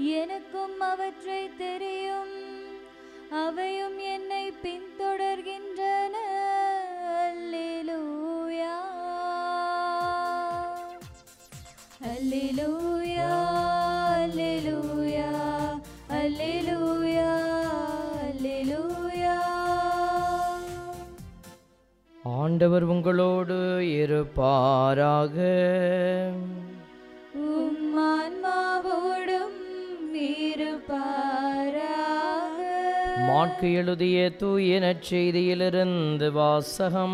எனக்கும் அவற்றை தெரியும் அவையும் என்னை பின்தொடர்கின்றன அல்லேலூயா அல்லேலூயா அல்லேலூயா அல்லேலூயா அல்லேலூயா ஆண்டவர் உங்களோடு இருப்பாராக உம் ஆன்மாவோடும் இருப்பாராக மாற்கு எழுதிய தூய நற்செய்தியிலிருந்து வாசகம்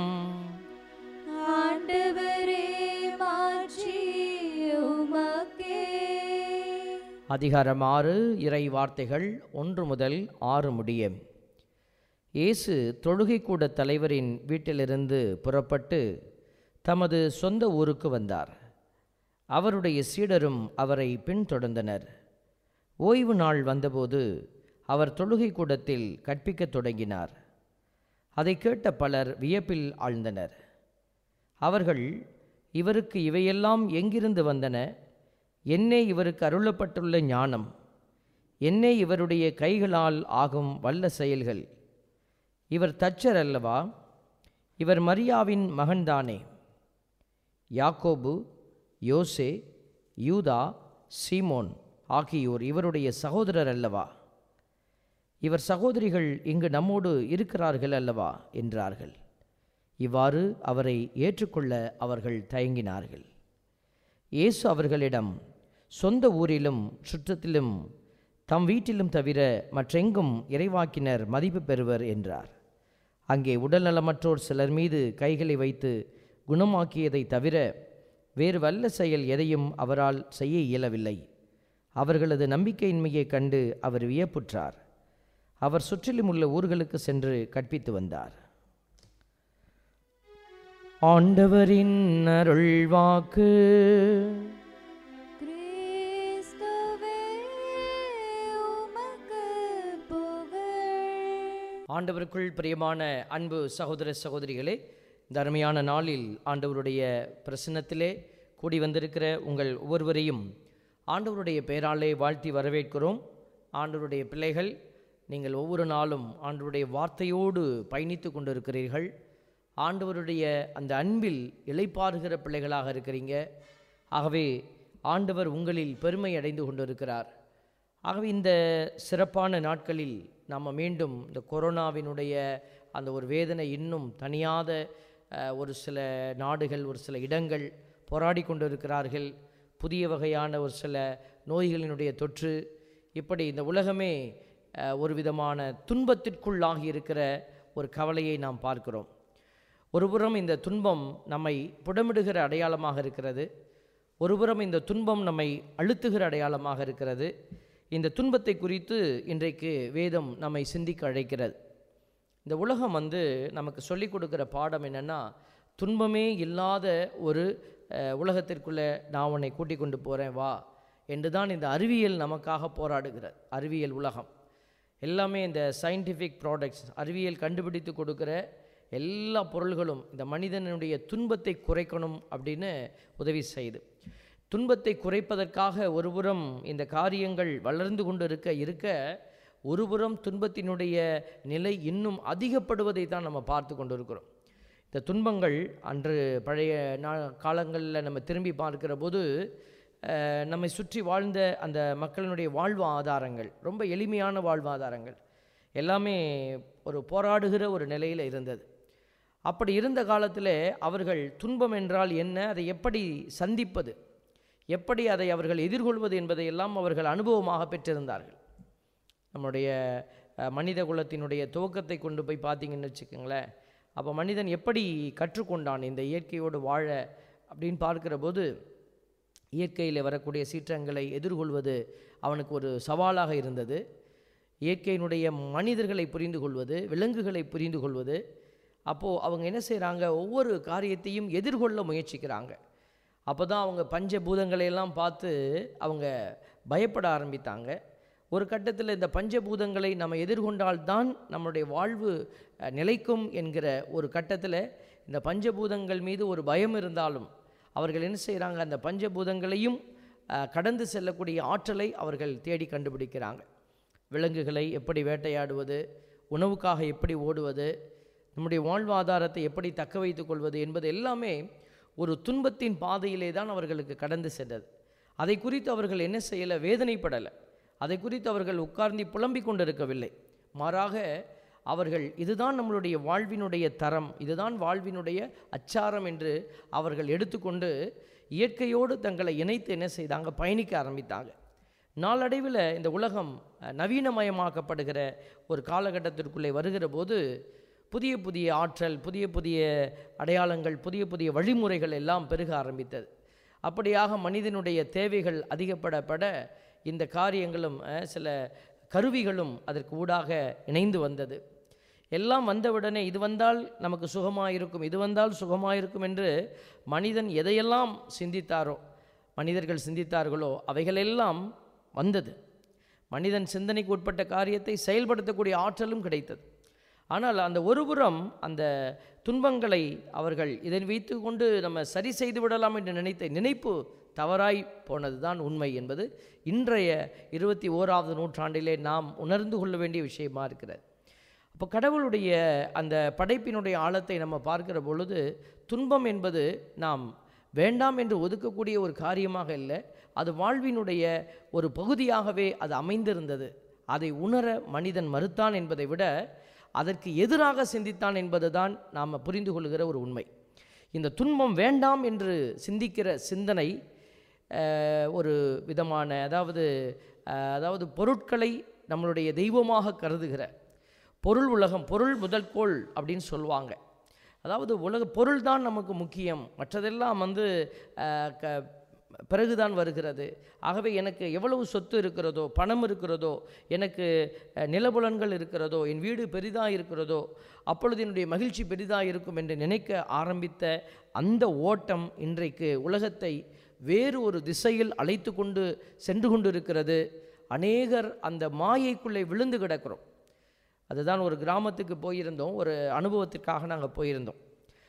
ஆண்டவரே மாற்றி உமக்கே அதிகாரம் ஆறு இறை வார்த்தைகள் ஒன்று முதல் ஆறு முடிய இயேசு தொழுகைக்கூட தலைவரின் வீட்டிலிருந்து புறப்பட்டு தமது சொந்த ஊருக்கு வந்தார் அவருடைய சீடரும் அவரை பின்தொடர்ந்தனர் ஓய்வு நாள் வந்தபோது அவர் தொழுகை கூடத்தில் கற்பிக்கத் தொடங்கினார் அதை கேட்ட பலர் வியப்பில் ஆழ்ந்தனர் அவர்கள் இவருக்கு இவையெல்லாம் எங்கிருந்து வந்தன என்னே இவருக்கு அருளப்பட்டுள்ள ஞானம் என்னே இவருடைய கைகளால் ஆகும் வல்ல செயல்கள் இவர் தச்சர் அல்லவா இவர் மரியாவின் மகன்தானே யாக்கோபு யோசே யூதா சீமோன் ஆகியோர் இவருடைய சகோதரர் அல்லவா இவர் சகோதரிகள் இங்கு நம்மோடு இருக்கிறார்கள் அல்லவா என்றார்கள் இவ்வாறு அவரை ஏற்றுக்கொள்ள அவர்கள் தயங்கினார்கள் இயேசு அவர்களிடம் சொந்த ஊரிலும் சுற்றத்திலும் தம் வீட்டிலும் தவிர மற்றெங்கும் இறைவாக்கினர் மதிப்பு பெறுவர் என்றார் அங்கே உடல்நலமற்றோர் சிலர் மீது கைகளை வைத்து குணமாக்கியதை தவிர வேறு வல்ல செயல் எதையும் அவரால் செய்ய இயலவில்லை அவர்களது நம்பிக்கையின்மையைக் கண்டு அவர் வியப்புற்றார் அவர் சுற்றிலும் உள்ள ஊர்களுக்கு சென்று கற்பித்து வந்தார் ஆண்டவரின் அருள்வாக்கு கிறிஸ்துவே உமக்கு புகழ் ஆண்டவருக்குள் பிரியமான அன்பு சகோதர சகோதரிகளே இந்த அருமையான நாளில் ஆண்டவருடைய பிரசன்னத்திலே கூடி வந்திருக்கிற உங்கள் ஒவ்வொருவரையும் ஆண்டவருடைய பெயராலே வாழ்த்தி வரவேற்கிறோம் ஆண்டவருடைய பிள்ளைகள் நீங்கள் ஒவ்வொரு நாளும் ஆண்டவருடைய வார்த்தையோடு பயணித்து கொண்டிருக்கிறீர்கள் ஆண்டவருடைய அந்த அன்பில் இளைப்பாறுகிற பிள்ளைகளாக இருக்கிறீங்க ஆகவே ஆண்டவர் உங்களில் பெருமை அடைந்து கொண்டிருக்கிறார் ஆகவே இந்த சிறப்பான நாட்களில் நாம் மீண்டும் இந்த கொரோனாவினுடைய அந்த ஒரு வேதனை இன்னும் தனியாத அஹ், ஒரு சில நாடுகள் ஒரு சில இடங்கள் போராடி கொண்டிருக்கிறார்கள் புதிய வகையான ஒரு சில நோய்களினுடைய தொற்று இப்படி இந்த உலகமே அஹ், ஒரு விதமான துன்பத்திற்குள்ளாகி இருக்கிற ஒரு கவலையை நாம் பார்க்கிறோம் ஒருபுறம் இந்த துன்பம் நம்மை புடமிடுகிற அடையாளமாக இருக்கிறது ஒருபுறம் இந்த துன்பம் நம்மை அழுத்துகிற அடையாளமாக இருக்கிறது இந்த துன்பத்தை குறித்து இன்றைக்கு வேதம் நம்மை சிந்திக்க அழைக்கிறது இந்த உலகம் வந்து நமக்கு சொல்லிக் கொடுக்குற பாடம் என்னென்னா துன்பமே இல்லாத ஒரு அஹ், உலகத்திற்குள்ளே நான் உன்னை கூட்டிக் கொண்டு போகிறேன் வா என்று தான் இந்த அறிவியல் நமக்காக போராடுகிறது அறிவியல் உலகம் எல்லாமே இந்த சயின்டிஃபிக் ப்ராடக்ட்ஸ் அறிவியல் கண்டுபிடித்து கொடுக்குற எல்லா பொருள்களும் இந்த மனிதனுடைய துன்பத்தை குறைக்கணும் அப்படின்னு உதவி செய்யுது துன்பத்தை குறைப்பதற்காக ஒருபுறம் இந்த காரியங்கள் வளர்ந்து கொண்டு இருக்க இருக்க ஒருபுறம் துன்பத்தினுடைய நிலை இன்னும் அதிகப்படுவதை தான் நம்ம பார்த்து கொண்டு இருக்கிறோம் இந்த துன்பங்கள் அன்று பழைய நா காலங்களில் நம்ம திரும்பி பார்க்கிற போது அஹ், நம்மை சுற்றி வாழ்ந்த அந்த மக்களினுடைய வாழ்வு ஆதாரங்கள் ரொம்ப எளிமையான வாழ்வாதாரங்கள் எல்லாமே ஒரு போராடுகிற ஒரு நிலையில் இருந்தது அப்படி இருந்த காலத்தில் அவர்கள் துன்பம் என்றால் என்ன அதை எப்படி சந்திப்பது எப்படி அதை அவர்கள் எதிர்கொள்வது என்பதையெல்லாம் அவர்கள் அனுபவமாக பெற்றிருந்தார்கள் நம்முடைய அஹ், மனித குலத்தினுடைய துவக்கத்தை கொண்டு போய் பார்த்தீங்கன்னு வச்சுக்கோங்களேன் அப்போ மனிதன் எப்படி கற்றுக்கொண்டான் இந்த இயற்கையோடு வாழ அப்படின்னு பார்க்கிற போது இயற்கையில் வரக்கூடிய சீற்றங்களை எதிர்கொள்வது அவனுக்கு ஒரு சவாலாக இருந்தது இயற்கையினுடைய மனிதர்களை புரிந்து கொள்வது விலங்குகளை புரிந்து கொள்வது அப்போது அவங்க என்ன செய்கிறாங்க ஒவ்வொரு காரியத்தையும் எதிர்கொள்ள முயற்சிக்கிறாங்க அப்போ தான் அவங்க பஞ்சபூதங்களை எல்லாம் பார்த்து அவங்க பயப்பட ஆரம்பித்தாங்க ஒரு கட்டத்தில் இந்த பஞ்சபூதங்களை நம்ம எதிர்கொண்டால்தான் நம்மளுடைய வாழ்வு அஹ், நிலைக்கும் என்கிற ஒரு கட்டத்தில் இந்த பஞ்சபூதங்கள் மீது ஒரு பயம் இருந்தாலும் அவர்கள் என்ன செய்கிறாங்க அந்த பஞ்சபூதங்களையும் அஹ், கடந்து செல்லக்கூடிய ஆற்றலை அவர்கள் தேடி கண்டுபிடிக்கிறாங்க விலங்குகளை எப்படி வேட்டையாடுவது உணவுக்காக எப்படி ஓடுவது நம்முடைய வாழ்வாதாரத்தை எப்படி தக்க வைத்துக் கொள்வது என்பது எல்லாமே ஒரு துன்பத்தின் பாதையிலே தான் அவர்களுக்கு கடந்து சென்றது அதை குறித்து அவர்கள் என்ன செய்யலை வேதனைப்படலை அதை குறித்து அவர்கள் உட்கார்ந்து புலம்பிக் கொண்டிருக்கவில்லை மாறாக அவர்கள் இதுதான் நம்மளுடைய வாழ்வினுடைய தரம் இதுதான் வாழ்வினுடைய அச்சாரம் என்று அவர்கள் எடுத்துக்கொண்டு இயற்கையோடு தங்களை இணைத்து என்ன செய்தாங்க பயணிக்க ஆரம்பித்தாங்க நாளடைவில் இந்த உலகம் அஹ், நவீனமயமாக்கப்படுகிற ஒரு காலகட்டத்திற்குள்ளே வருகிற போது புதிய புதிய ஆற்றல் புதிய புதிய அடையாளங்கள் புதிய புதிய வழிமுறைகள் எல்லாம் பெருக ஆரம்பித்தது அப்படியாக மனிதனுடைய தேவைகள் அதிகப்படப்பட இந்த காரியங்களும் அஹ், சில கருவிகளும் அதற்கு ஊடாக இணைந்து வந்தது எல்லாம் வந்தவுடனே இது வந்தால் நமக்கு சுகமாக இருக்கும் இது வந்தால் சுகமாக இருக்கும் என்று மனிதன் எதையெல்லாம் சிந்தித்தாரோ மனிதர்கள் சிந்தித்தார்களோ அவைகளெல்லாம் வந்தது மனிதன் சிந்தனைக்கு உட்பட்ட காரியத்தை செயல்படுத்தக்கூடிய ஆற்றலும் கிடைத்தது ஆனால் அந்த ஒருபுறம் அந்த துன்பங்களை அவர்கள் இதை வைத்து கொண்டு நம்ம சரி செய்து விடலாம் என்று நினைத்த நினைப்பு தவறாய் போனது தான் உண்மை என்பது இன்றைய இருபத்தி ஓராவது நூற்றாண்டிலே நாம் உணர்ந்து கொள்ள வேண்டிய விஷயமா இருக்கிறது அப்போ கடவுளுடைய அந்த படைப்பினுடைய ஆழத்தை நம்ம பார்க்கிற பொழுது துன்பம் என்பது நாம் வேண்டாம் என்று ஒதுக்கக்கூடிய ஒரு காரியமாக இல்லை அது வாழ்வினுடைய ஒரு பகுதியாகவே அது அமைந்திருந்தது அதை உணர மனிதன் மறுத்தான் என்பதை விட அதற்கு எதிராக சிந்தித்தான் என்பதுதான் நாம் புரிந்து கொள்கிற ஒரு உண்மை இந்த துன்பம் வேண்டாம் என்று சிந்திக்கிற சிந்தனை அஹ், ஒரு விதமான அதாவது அஹ், அதாவது பொருட்களை நம்மளுடைய தெய்வமாக கருதுகிற பொருள் உலகம் பொருள் முதல் கோள் அப்படின்னு சொல்லுவாங்க அதாவது உலக பொருள் தான் நமக்கு முக்கியம் மற்றதெல்லாம் வந்து அஹ், க பிறகுதான் வருகிறது ஆகவே எனக்கு எவ்வளவு சொத்து இருக்கிறதோ பணம் இருக்கிறதோ எனக்கு அஹ், நிலபுலன்கள் இருக்கிறதோ என் வீடு பெரிதாக இருக்கிறதோ அப்பொழுது என்னுடைய மகிழ்ச்சி பெரிதாக இருக்கும் என்று நினைக்க ஆரம்பித்த அந்த ஓட்டம் இன்றைக்கு உலகத்தை வேறு ஒரு திசையில் அழைத்து கொண்டு சென்று கொண்டிருக்கிறது அநேகர் அந்த மாயைக்குள்ளே விழுந்து கிடக்கிறோம் அதுதான் ஒரு கிராமத்துக்கு போயிருந்தோம் ஒரு அனுபவத்திற்காக நாங்கள் போயிருந்தோம்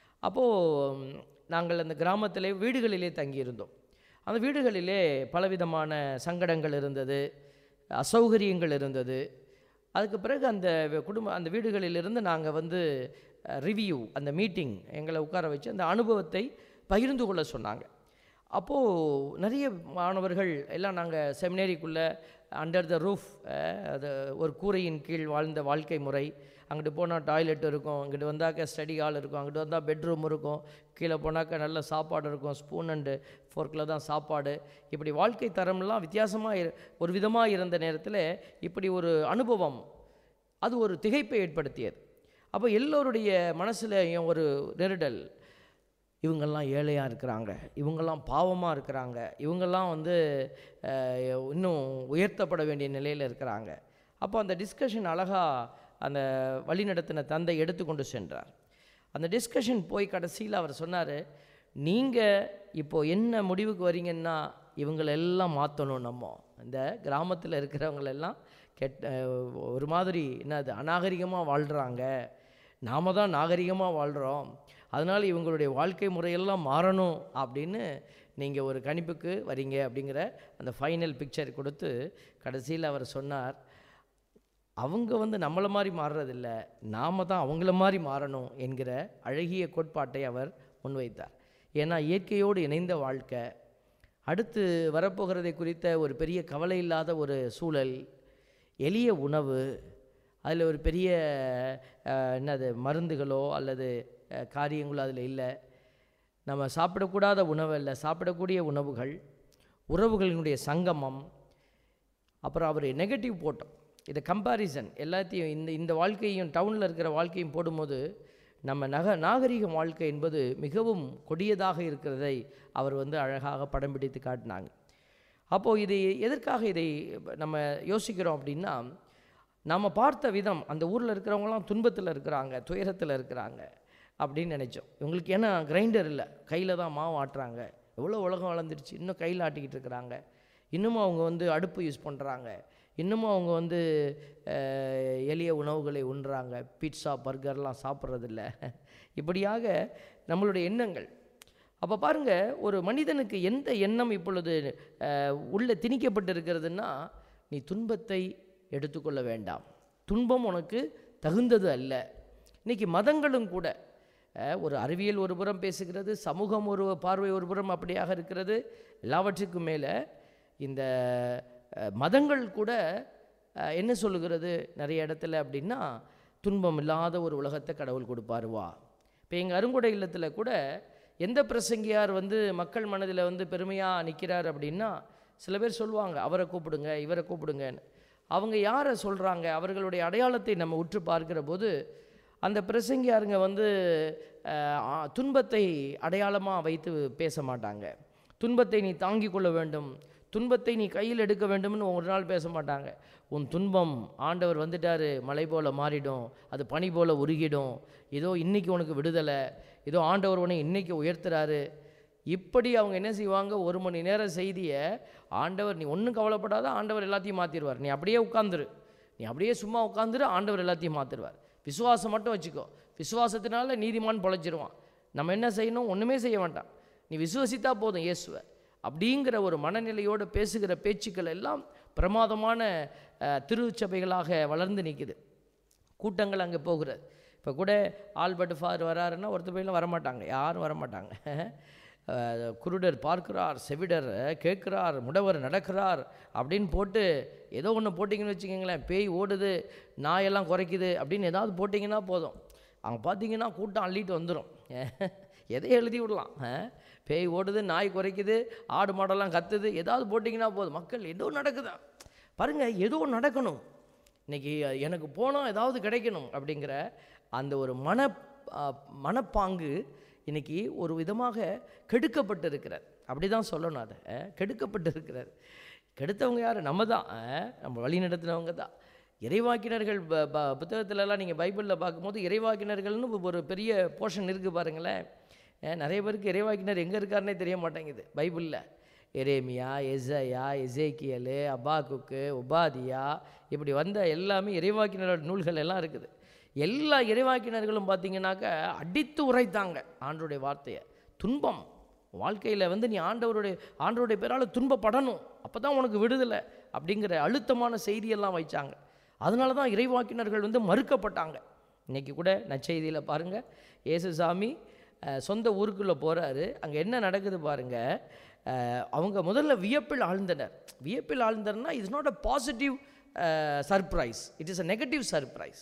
அப்போது நாங்கள் அந்த கிராமத்திலே வீடுகளிலே தங்கியிருந்தோம் அந்த வீடுகளிலே பலவிதமான சங்கடங்கள் இருந்தது அசௌகரியங்கள் இருந்தது அதுக்கு பிறகு அந்த வி- குடும்ப அந்த வீடுகளிலிருந்து நாங்கள் வந்து ரிவ்யூ அந்த மீட்டிங் எங்களை உட்கார வச்சு அந்த அனுபவத்தை பகிர்ந்து கொள்ள சொன்னாங்க அப்போது நிறைய மாணவர்கள் எல்லாம் நாங்கள் செமினேரிக்குள்ளே அண்டர் த ரூஃப் அது ஒரு கூரையின் கீழ் வாழ்ந்த வாழ்க்கை முறை அங்கிட்டு போனால் டாய்லெட் இருக்கும் இங்கிட்டு வந்தாக்க ஸ்டடி ஹால் இருக்கும் அங்கிட்டு வந்தால் பெட்ரூம் இருக்கும் கீழே போனாக்க நல்ல சாப்பாடு இருக்கும் ஸ்பூன் அண்டு ஃபோர்க்கில் தான் சாப்பாடு இப்படி வாழ்க்கை தரம்லாம் வித்தியாசமாக ஒரு விதமாக இருந்த நேரத்தில் இப்படி ஒரு அனுபவம் அது ஒரு திகைப்பை ஏற்படுத்தியது அப்போ எல்லோருடைய மனசுலையும் ஒரு நெருடல் இவங்கெல்லாம் ஏழையாக இருக்கிறாங்க இவங்கெல்லாம் பாவமாக இருக்கிறாங்க இவங்கெல்லாம் வந்து அஹ், இன்னும் உயர்த்தப்பட வேண்டிய நிலையில் இருக்கிறாங்க அப்போ அந்த டிஸ்கஷன் அழகாக அந்த வழிநடத்தின தந்தை எடுத்துக்கொண்டு சென்றார் அந்த டிஸ்கஷன் போய் கடைசியில் அவர் சொன்னார் நீங்கள் இப்போ என்ன முடிவுக்கு வரீங்கன்னா இவங்களெல்லாம் மாற்றணும் நம்ம இந்த கிராமத்தில் இருக்கிறவங்களெல்லாம் கெட்ட ஒரு மாதிரி என்னது அநாகரிகமாக வாழ்கிறாங்க நாம தான் நாகரிகமாக வாழ்கிறோம் அதனால் இவங்களுடைய வாழ்க்கை முறையெல்லாம் மாறணும் அப்படின்னு நீங்கள் ஒரு கணிப்புக்கு வரீங்க அப்படிங்கிற அந்த ஃபைனல் பிக்சர் கொடுத்து கடைசியில் அவர் சொன்னார் அவங்க வந்து நம்மளை மாதிரி மாறுறதில்ல நாம தான் அவங்கள மாதிரி மாறணும் என்கிற அழகிய கோட்பாட்டை அவர் முன்வைத்தார் ஏன்னா இயற்கையோடு இணைந்த வாழ்க்கை அடுத்து வரப்போகிறதை குறித்த ஒரு பெரிய கவலை இல்லாத ஒரு சூழல் எளிய உணவு அதில் ஒரு பெரிய அஹ், என்னது மருந்துகளோ அல்லது அஹ், காரியங்களோ அதில் இல்லை நம்ம சாப்பிடக்கூடாத உணவு இல்லை சாப்பிடக்கூடிய உணவுகள் உறவுகளினுடைய சங்கமம் அப்புறம் அவர் நெகட்டிவ் போட்டோம் இதை கம்பாரிசன் எல்லாத்தையும் இந்த இந்த வாழ்க்கையும் டவுனில் இருக்கிற வாழ்க்கையும் போடும்போது நம்ம நக நாகரிக வாழ்க்கை என்பது மிகவும் கொடியதாக இருக்கிறதை அவர் வந்து அழகாக படம் பிடித்து காட்டினாங்க அப்போது இது எதற்காக இதை நம்ம யோசிக்கிறோம் அப்படின்னா நம்ம பார்த்த விதம் அந்த ஊரில் இருக்கிறவங்களாம் துன்பத்தில் இருக்கிறாங்க துயரத்தில் இருக்கிறாங்க அப்படின்னு நினச்சோம் இவங்களுக்கு ஏன்னா கிரைண்டர் இல்லை கையில் தான் மாவு ஆட்டுறாங்க எவ்வளோ உலகம் வளர்ந்துருச்சு இன்னும் கையில் ஆட்டிக்கிட்டு இருக்கிறாங்க இன்னமும் அவங்க வந்து அடுப்பு யூஸ் பண்ணுறாங்க இன்னமும் அவங்க வந்து அஹ், எளிய உணவுகளை உண்றாங்க பீட்சா பர்கர்லாம் சாப்பிட்றதில்ல இப்படியாக நம்மளுடைய எண்ணங்கள் அப்போ பாருங்க ஒரு மனிதனுக்கு எந்த எண்ணம் இப்பொழுது அஹ், உள்ள திணிக்கப்பட்டிருக்கிறதுன்னா நீ துன்பத்தை எடுத்துக்கொள்ள வேண்டாம் துன்பம் உனக்கு தகுந்தது அல்ல இன்னைக்கு மதங்களும் கூட அஹ், ஒரு அறிவியல் ஒரு புறம் பேசுகிறது சமூகம் ஒரு பார்வை ஒரு புறம் அப்படியாக இருக்கிறது எல்லாவற்றுக்கும் மேலே இந்த அஹ், மதங்கள் கூட அஹ், என்ன சொல்லுகிறது நிறைய இடத்துல அப்படின்னா துன்பம் இல்லாத ஒரு உலகத்தை கடவுள் கொடுப்பார் வா இப்போ எங்கள் அருங்குடை இல்லத்தில் கூட எந்த பிரசங்கியார் வந்து மக்கள் மனதில் வந்து பெருமையாக நிற்கிறார் அப்படின்னா சில பேர் சொல்லுவாங்க அவரை கூப்பிடுங்க இவரை கூப்பிடுங்கன்னு அவங்க யாரை சொல்கிறாங்க அவர்களுடைய அடையாளத்தை நம்ம உற்று பார்க்கிற போது அந்த பிரசங்கியாருங்க வந்து அஹ், ஆ, துன்பத்தை அடையாளமாக வைத்து பேச மாட்டாங்க துன்பத்தை நீ தாங்கிக் கொள்ள வேண்டும் துன்பத்தை நீ கையில் எடுக்க வேண்டும்னு ஒரு நாள் பேச மாட்டாங்க உன் துன்பம் ஆண்டவர் வந்துட்டாரு மலை போல மாறிடும் அது பனி போல உருகிடும் ஏதோ இன்னைக்கு உனக்கு விடுதலை ஏதோ ஆண்டவர் உன்னை இன்னைக்கு உயர்த்துறாரு இப்படி அவங்க என்ன செய்வாங்க ஒரு மணி நேர செய்தியை ஆண்டவர் நீ ஒன்றும் கவலைப்படாத ஆண்டவர் எல்லாத்தையும் மாற்றிடுவார் நீ அப்படியே உட்காந்துரு நீ அப்படியே சும்மா உட்காந்துரு ஆண்டவர் எல்லாத்தையும் மாற்றிடுவார் விசுவாசம் மட்டும் வச்சுக்கோ விசுவாசத்தினால நீதிமான் பொழைச்சிருவான் நம்ம என்ன செய்யணும் ஒன்றுமே செய்ய வேண்டாம் நீ விசுவசித்தா போதும் இயேசுவை அப்படிங்கிற ஒரு மனநிலையோடு பேசுகிற பேச்சுக்கள் எல்லாம் பிரமாதமான அஹ், திருச்சபைகளாக வளர்ந்து நிற்குது கூட்டங்கள் அங்கே போகிறது இப்போ கூட ஆல்பர்ட் ஃபாதர் வராருன்னா ஒருத்தர் போயெல்லாம் வரமாட்டாங்க யாரும் வரமாட்டாங்க அஹ், குருடர் பார்க்கிறார் செவிடர் கேட்கிறார் முடவர் நடக்கிறார் அப்படின்னு போட்டு ஏதோ ஒன்று போட்டிங்கன்னு வச்சுக்கோங்களேன் பேய் ஓடுது நாயெல்லாம் குறைக்குது அப்படின்னு ஏதாவது போட்டிங்கன்னா போதும் அவங்க பார்த்தீங்கன்னா கூட்டம் அள்ளிட்டு வந்துடும் எதை எழுதி விடலாம் அஹ், பேய் ஓடுது நாய் குறைக்குது ஆடு மாடெல்லாம் கத்துது ஏதாவது போட்டிங்கன்னா போதும் மக்கள் ஏதோ நடக்குதா பாருங்கள் ஏதோ நடக்கணும் இன்னைக்கு எனக்கு போனால் ஏதாவது கிடைக்கணும் அப்படிங்கிற அந்த ஒரு மன ஆ, மனப்பாங்கு இன்னைக்கு ஒரு விதமாக கெடுக்கப்பட்டு இருக்கிறார் அப்படி தான் சொல்லணும் அதை அஹ், கெடுக்கப்பட்டு இருக்கிறார் கெடுத்தவங்க யார் நம்ம தான் அஹ், நம்ம வழி நடத்தினவங்க தான் இறைவாக்கினர்கள் ப ப- புத்தகத்துலலாம் நீங்கள் பைபிளில் பார்க்கும்போது இறைவாக்கினர்கள்னு ஒரு பெரிய போர்ஷன் இருக்குது பாருங்களேன் அஹ், நிறைய பேருக்கு இறைவாக்கினர் எங்கே இருக்காருனே தெரிய மாட்டேங்குது பைபிளில் எரேமியா எசையா எசேக்கியல் அபாக்குக்கு உபாதியா இப்படி வந்த எல்லாமே இறைவாக்கினரோட நூல்கள் எல்லாம் இருக்குது எல்லா இறைவாக்கினர்களும் பார்த்தீங்கன்னாக்க அடித்து உரைத்தாங்க ஆண்டவருடைய வார்த்தையை துன்பம் வாழ்க்கையில் வந்து நீ ஆண்டவருடைய ஆண்டவருடைய பேரால் துன்பப்படணும் அப்போ தான் உனக்கு விடுதலை அப்படிங்கிற அழுத்தமான செய்தியெல்லாம் வைச்சாங்க அதனால தான் இறைவாக்கினர்கள் வந்து மறுக்கப்பட்டாங்க இன்னைக்கு கூட நற்செய்தியில் பாருங்கள் இயேசுசாமி அஹ், சொந்த ஊருக்குள்ளே போகிறாரு அங்கே என்ன நடக்குது பாருங்கள் அவங்க முதல்ல வியப்பில் ஆழ்ந்தனர் வியப்பில் ஆழ்ந்தர்னா it's not a positive surprise it is a negative surprise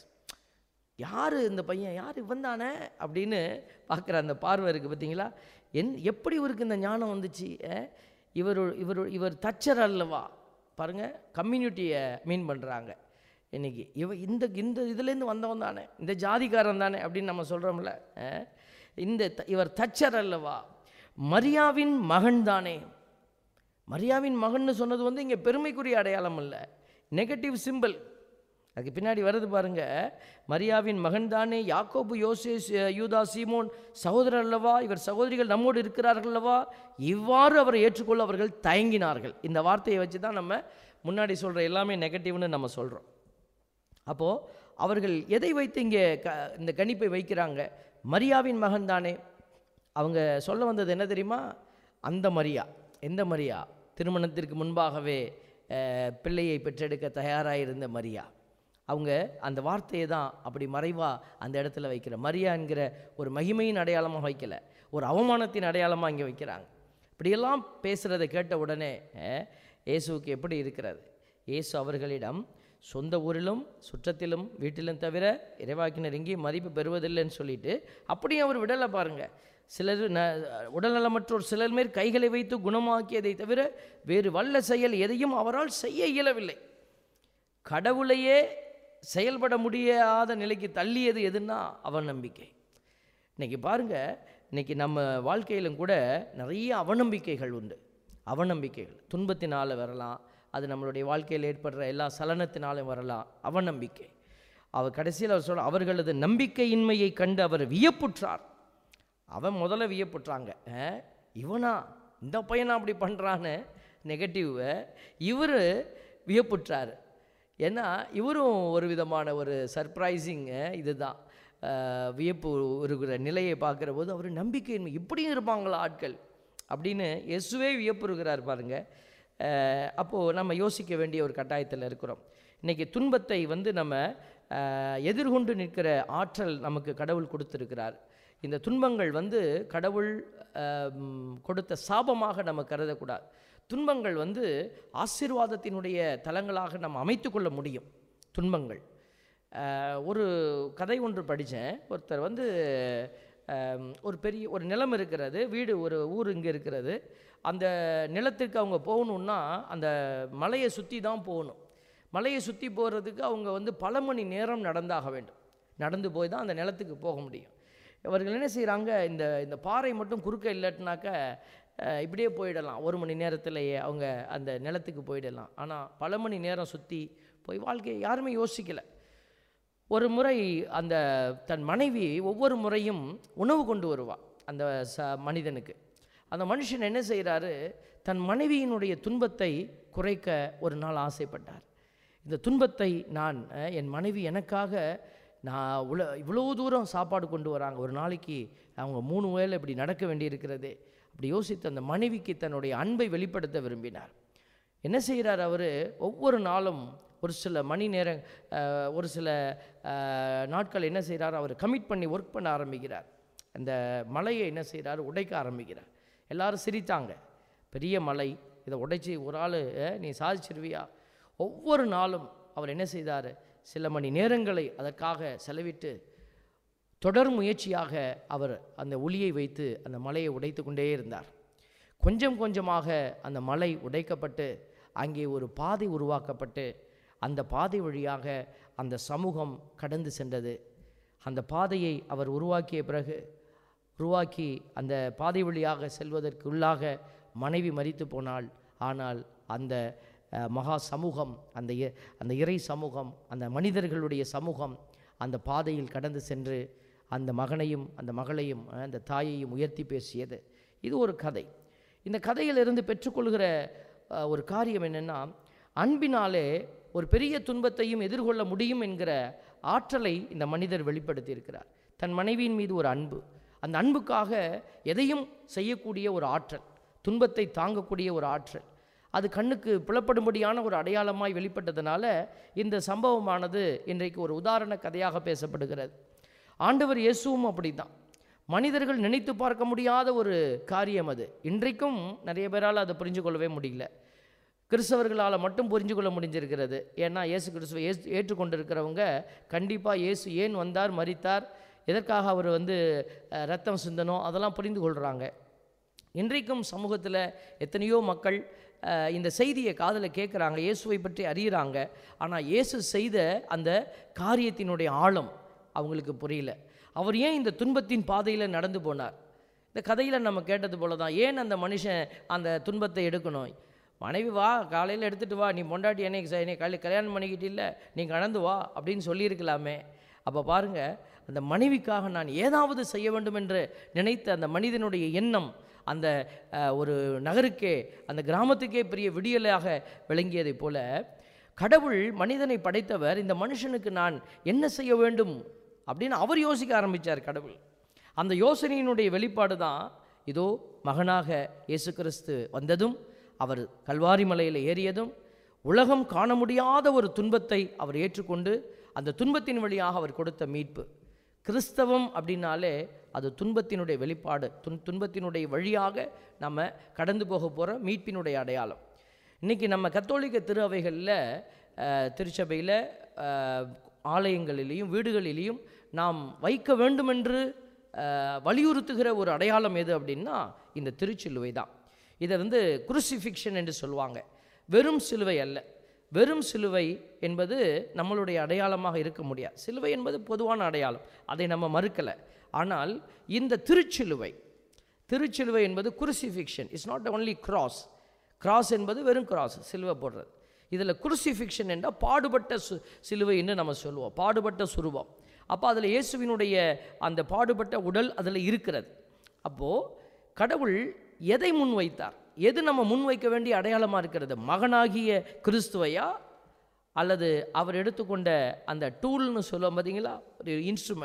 யார் இந்த பையன் யார் இவன் தானே அப்படின்னு பார்க்குற அந்த பார்வை இருக்குது பார்த்தீங்களா என் எப்படி இவருக்கு இந்த ஞானம் வந்துச்சு அஹ்? இவர் இவர் இவர் தச்சர் அல்லவா பாருங்கள் கம்யூனிட்டியை மீன் பண்ணுறாங்க இன்னைக்கு இவ இந்த இந்த இதுலேருந்து வந்தவன் தானே இந்த ஜாதிக்காரன் தானே அப்படின்னு நம்ம சொல்கிறோம்ல அஹ்? இந்த த- இவர் தச்சர் அல்லவா மரியாவின் மகன் தானே மரியாவின் மகன்னு சொன்னது வந்து இங்கே பெருமைக்குரிய அடையாளம் இல்லை நெகட்டிவ் சிம்பிள் அதுக்கு பின்னாடி வருது பாருங்க மரியாவின் மகன் தானே யாக்கோபு யோசேஸ் யூதா சீமோன் சகோதரர் அல்லவா இவர் சகோதரிகள் நம்மோடு இருக்கிறார்கள் அல்லவா இவ்வாறு அவரை ஏற்றுக்கொள்ள அவர்கள் தயங்கினார்கள் இந்த வார்த்தையை வச்சு தான் நம்ம முன்னாடி சொல்கிற எல்லாமே நெகட்டிவ்னு நம்ம சொல்கிறோம் அப்போது அவர்கள் எதை வைத்து இங்கே க இந்த கணிப்பை வைக்கிறாங்க மரியாவின் மகன் தானே அவங்க சொல்ல வந்தது என்ன தெரியுமா அந்த மரியா எந்த மரியா திருமணத்திற்கு முன்பாகவே அஹ், பிள்ளையை பெற்றெடுக்க தயாராக இருந்த மரியா அவங்க அந்த வார்த்தையை தான் அப்படி மறைவா அந்த இடத்துல வைக்கிற மரியா என்கிற ஒரு மகிமையின் அடையாளமாக வைக்கல ஒரு அவமானத்தின் அடையாளமாக இங்கே வைக்கிறாங்க இப்படியெல்லாம் பேசுகிறதை கேட்ட உடனே அஹ், இயேசுவுக்கு எப்படி இருக்கிறது இயேசு அவர்களிடம் சொந்த ஊரிலும் சுற்றத்திலும் வீட்டிலும் தவிர இறைவாக்கினர் எங்கேயும் மதிப்பு பெறுவதில்லைன்னு சொல்லிட்டு அப்படியும் அவர் விடலை பாருங்க சிலர் ந உடல்நலமற்றோர் சிலர் மேல் கைகளை வைத்து குணமாக்கியதை தவிர வேறு வல்ல செயல் எதையும் அவரால் செய்ய இயலவில்லை கடவுளையே செயல்பட முடியாத நிலைக்கு தள்ளியது எதுன்னா அவநம்பிக்கை இன்னைக்கு பாருங்க இன்னைக்கு நம்ம வாழ்க்கையிலும் கூட நிறைய அவநம்பிக்கைகள் உண்டு அவநம்பிக்கைகள் துன்பத்தினால் வரலாம் அது நம்மளுடைய வாழ்க்கையில் ஏற்படுற எல்லா சலனத்தினாலும் வரலாம் அவநம்பிக்கை அவர் கடைசியில் அவர் சொல்ல அவர்களது நம்பிக்கையின்மையை கண்டு அவர் வியப்புற்றார் அவன் முதல்ல வியப்புற்றாங்க அஹ், இவனா இந்த பையனா அப்படி பண்ணுறான்னு நெகட்டிவ் இவர் வியப்புற்றார் ஏன்னா இவரும் ஒரு விதமான ஒரு சர்ப்ரைசிங் இதுதான் அஹ், வியப்பு இருக்கிற நிலையை பார்க்குற போது அவர் நம்பிக்கையின்மை இப்படியும் இருப்பாங்களா ஆட்கள் அப்படின்னு இயேசுவே வியப்பு இருக்கிறார் பாருங்க அஹ், அப்போது நம்ம யோசிக்க வேண்டிய ஒரு கட்டாயத்தில் இருக்கிறோம் இன்றைக்கி துன்பத்தை வந்து நம்ம அஹ், எதிர்கொண்டு நிற்கிற ஆற்றல் நமக்கு கடவுள் கொடுத்திருக்கிறார் இந்த துன்பங்கள் வந்து கடவுள் அஹ், ம், கொடுத்த சாபமாக நம்ம கருதக்கூடாது துன்பங்கள் வந்து ஆசீர்வாதத்தினுடைய தலங்களாக நம்ம அமைத்து கொள்ள முடியும் துன்பங்கள் அஹ், ஒரு கதை ஒன்று படித்தேன் ஒருத்தர் வந்து அஹ், ஒரு பெரிய ஒரு நிலம் இருக்கிறது வீடு ஒரு ஊர் இங்கே இருக்கிறது அந்த நிலத்திற்கு அவங்க போகணுன்னா அந்த மலையை சுற்றி தான் போகணும் மலையை சுற்றி போகிறதுக்கு அவங்க வந்து பல மணி நேரம் நடந்தாக வேண்டும் நடந்து போய் தான் அந்த நிலத்துக்கு போக முடியும் இவர்கள் என்ன செய்கிறாங்க இந்த இந்த பாறை மட்டும் குறுக்க இல்லாட்டினாக்க அஹ், இப்படியே போயிடலாம் ஒரு மணி நேரத்திலேயே அவங்க அந்த நிலத்துக்கு போயிடலாம் ஆனால் பல மணி நேரம் சுற்றி போய் வாழ்க்கையை யாருமே யோசிக்கலை ஒரு முறை அந்த தன் மனைவி ஒவ்வொரு முறையும் உணவு கொண்டு வருவா அந்த ச மனிதனுக்கு அந்த மனுஷன் என்ன செய்கிறாரு தன் மனைவியினுடைய துன்பத்தை குறைக்க ஒரு நாள் ஆசைப்பட்டார் இந்த துன்பத்தை நான் அஹ், என் மனைவி எனக்காக நான் உல இவ்வளோ தூரம் சாப்பாடு கொண்டு வராங்க ஒரு நாளைக்கு அவங்க மூணு வேளை இப்படி நடக்க வேண்டியிருக்கிறது அப்படி யோசித்து அந்த மனைவிக்கு தன்னுடைய அன்பை வெளிப்படுத்த விரும்பினார் என்ன செய்கிறார் அவர் ஒவ்வொரு நாளும் ஒரு சில மணி நேரம் அஹ், ஒரு சில அஹ், நாட்கள் என்ன செய்கிறார் அவர் கமிட் பண்ணி ஒர்க் பண்ண ஆரம்பிக்கிறார் அந்த மலையை என்ன செய்கிறார் உடைக்க ஆரம்பிக்கிறார் எல்லாரும் சிரித்தாங்க பெரிய மலை இதை உடைச்சி ஒரு ஆள் நீ சாதிச்சிருவியா ஒவ்வொரு நாளும் அவர் என்ன செய்தார் சில மணி நேரங்களை அதற்காக செலவிட்டு தொடர் முயற்சியாக அவர் அந்த ஒளியை வைத்து அந்த மலையை உடைத்து கொண்டே இருந்தார் கொஞ்சம் கொஞ்சமாக அந்த மலை உடைக்கப்பட்டு அங்கே ஒரு பாதை உருவாக்கப்பட்டு அந்த பாதை வழியாக அந்த சமூகம் கடந்து சென்றது அந்த பாதையை அவர் உருவாக்கிய பிறகு உருவாக்கி அந்த பாதை வழியாக செல்வதற்குள்ளாக மனைவி மரித்து போனாள் ஆனால் அந்த அஹ், மகா சமூகம் அந்த இ- அந்த இறை சமூகம் அந்த மனிதர்களுடைய சமூகம் அந்த பாதையில் கடந்து சென்று அந்த மகனையும் அந்த மகளையும் அஹ், அந்த தாயையும் உயர்த்தி பேசியது இது ஒரு கதை இந்த கதையிலிருந்து பெற்றுக்கொள்கிற அஹ், ஒரு காரியம் என்னென்னா அன்பினாலே ஒரு பெரிய துன்பத்தையும் எதிர்கொள்ள முடியும் என்கிற ஆற்றலை இந்த மனிதர் வெளிப்படுத்தி இருக்கிறார் தன் மனைவியின் மீது ஒரு அன்பு அந்த அன்புக்காக எதையும் செய்யக்கூடிய ஒரு ஆற்றல் துன்பத்தை தாங்கக்கூடிய ஒரு ஆற்றல் அது கண்ணுக்கு புலப்படும்படியான ஒரு அடையாளமாய் வெளிப்பட்டதுனால இந்த சம்பவமானது இன்றைக்கு ஒரு உதாரண கதையாக பேசப்படுகிறது ஆண்டவர் இயேசுவும் அப்படிதான் மனிதர்கள் நினைத்து பார்க்க முடியாத ஒரு காரியம் அது இன்றைக்கும் நிறைய பேரால் அதை புரிஞ்சு கொள்ளவே முடியல கிறிஸ்தவர்களால் மட்டும் புரிஞ்சு கொள்ள முடிஞ்சிருக்கிறது ஏன்னா இயேசு கிறிஸ்துவை ஏசு ஏற்றுக்கொண்டிருக்கிறவங்க கண்டிப்பாக இயேசு ஏன் வந்தார் மரித்தார் எதற்காக அவர் வந்து அஹ், ரத்தம் சிந்தனோ அதெல்லாம் புரிந்து கொள்கிறாங்க இன்றைக்கும் சமூகத்தில் எத்தனையோ மக்கள் அஹ், இந்த செய்தியை காதில் கேட்குறாங்க இயேசுவை பற்றி அறியிறாங்க ஆனால் இயேசு செய்த அந்த காரியத்தினுடைய ஆழம் அவங்களுக்கு புரியல அவர் ஏன் இந்த துன்பத்தின் பாதையில் நடந்து போனார் இந்த கதையில் நம்ம கேட்டது போல தான் ஏன் அந்த மனுஷன் அந்த துன்பத்தை எடுக்கணும் மனைவி வா காலையில் எடுத்துகிட்டு வா நீ பொண்டாட்டி என்னைக்கு ச- என்னை கல்யாணம் கல்யாணம் பண்ணிக்கிட்டு இல்லை நீ கடந்து வா அப்படின்னு சொல்லியிருக்கலாமே அப்போ பாருங்கள் அந்த மனைவிக்காக நான் ஏதாவது செய்ய வேண்டும் என்று நினைத்த அந்த மனிதனுடைய எண்ணம் அந்த அஹ், ஒரு நகருக்கே அந்த கிராமத்துக்கே பெரிய விடியலாக விளங்கியதைப் போல கடவுள் மனிதனை படைத்தவர் இந்த மனுஷனுக்கு நான் என்ன செய்ய வேண்டும் அப்படின்னு அவர் யோசிக்க ஆரம்பித்தார் கடவுள் அந்த யோசனையினுடைய வெளிப்பாடு தான் இதோ மகனாக இயேசு கிறிஸ்து வந்ததும் அவர் கல்வாரி மலையில் ஏறியதும் உலகம் காண முடியாத ஒரு துன்பத்தை அவர் ஏற்றுக்கொண்டு அந்த துன்பத்தின் வழியாக அவர் கொடுத்த மீட்பு கிறிஸ்தவம் அப்படின்னாலே அது துன்பத்தினுடைய வெளிப்பாடு துன் துன்பத்தினுடைய வழியாக நம்ம கடந்து போக போகிற மீட்பினுடைய அடையாளம் இன்றைக்கி நம்ம கத்தோலிக்க திரு அவைகளில் திருச்சபையில் ஆலயங்களிலேயும் வீடுகளிலேயும் நாம் வைக்க வேண்டுமென்று அஹ், வலியுறுத்துகிற ஒரு அடையாளம் எது அப்படின்னா இந்த திருச்சிலுவை தான் இதை வந்து குருசிஃபிக்ஷன் என்று சொல்லுவாங்க வெறும் சிலுவை அல்ல வெறும் சிலுவை என்பது நம்மளுடைய அடையாளமாக இருக்க முடியாது சிலுவை என்பது பொதுவான அடையாளம் அதை நம்ம மறுக்கலை ஆனால் இந்த திருச்சிலுவை திருச்சிலுவை என்பது crucifixion it's not only cross cross என்பது வெறும் கிராஸ் சிலுவை போடுறது இதில் குருசிஃபிக்ஷன் என்றால் பாடுபட்ட சு சிலுவை என்று நம்ம சொல்லுவோம் பாடுபட்ட சுரூபம் அப்போ அதில் இயேசுவினுடைய அந்த பாடுபட்ட உடல் அதில் இருக்கிறது அப்போது கடவுள் எதை முன்வைத்தார் எது நம்ம முன்வைக்க வேண்டிய அடையாளமாக இருக்கிறது மகனாகிய கிறிஸ்துவையா அல்லது அவர் எடுத்துக்கொண்ட அந்த டூல்னு சொல்லுவோம் பார்த்தீங்களா ஒரு இன்ஸ்ட்ருமெண்ட்